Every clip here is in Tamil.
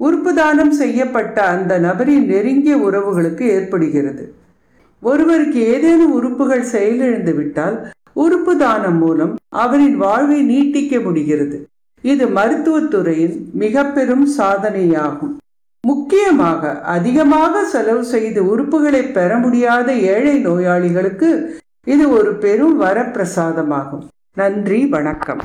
உறுப்பு தானம் செய்யப்பட்ட அந்த நபரின் நெருங்கிய உறவுகளுக்கு ஏற்படுகிறது ஒருவருக்கு ஏதேனும் உறுப்புகள் செயலிழந்து விட்டால் உறுப்பு தானம் மூலம் அவரின் வாழ்வை நீட்டிக்க முடிகிறது இது மருத்துவத்துறையின் மிக பெரும் சாதனையாகும் முக்கியமாக அதிகமாக செலவு செய்து உறுப்புகளை பெற முடியாத ஏழை நோயாளிகளுக்கு இது ஒரு பெரும் வரப்பிரசாதமாகும் நன்றி வணக்கம்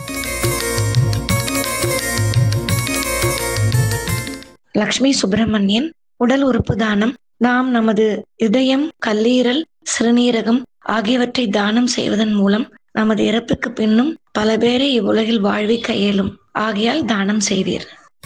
லக்ஷ்மி சுப்பிரமணியன் உடல் உறுப்பு தானம் நாம் நமது இதயம் கல்லீரல் சிறுநீரகம் ஆகியவற்றை தானம் செய்வதன் மூலம் நமது இறப்புக்கு பின்னும் பல பேரை இவ்வுலகில் வாழ்விக்க இயலும் ஆகையால் தானம் செய்தீர்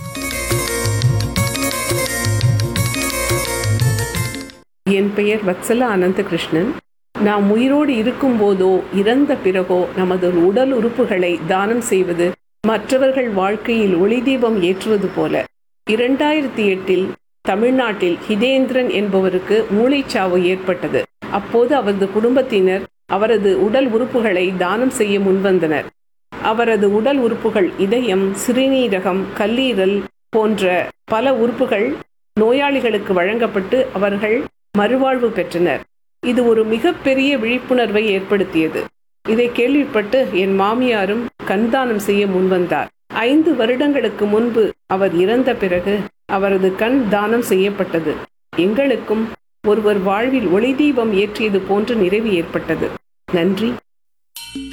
என் பெயர் வத்சலா அனந்தகிருஷ்ணன் நாம் உயிரோடு இருக்கும்போதோ இறந்த பிறகோ நமது உடல் உறுப்புகளை தானம் செய்வது மற்றவர்கள் வாழ்க்கையில் ஒளி தீபம் ஏற்றுவது போல இரண்டாயிரத்தி எட்டில் தமிழ்நாட்டில் ஹிதேந்திரன் என்பவருக்கு மூளைச்சாவு ஏற்பட்டது அப்போது அவரது குடும்பத்தினர் அவரது உடல் உறுப்புகளை தானம் செய்ய முன்வந்தனர் அவரது உடல் உறுப்புகள் இதயம் சிறுநீரகம் கல்லீரல் போன்ற பல உறுப்புகள் நோயாளிகளுக்கு வழங்கப்பட்டு அவர்கள் மறுவாழ்வு பெற்றனர் இது ஒரு மிகப்பெரிய விழிப்புணர்வை ஏற்படுத்தியது இதை கேள்விப்பட்டு என் மாமியாரும் கண்தானம் செய்ய முன்வந்தார் ஐந்து வருடங்களுக்கு முன்பு அவர் இறந்த பிறகு அவரது கண் தானம் செய்யப்பட்டது எங்களுக்கும் ஒருவர் வாழ்வில் ஒளி தீபம் ஏற்றியது போன்ற நிறைவு ஏற்பட்டது நன்றி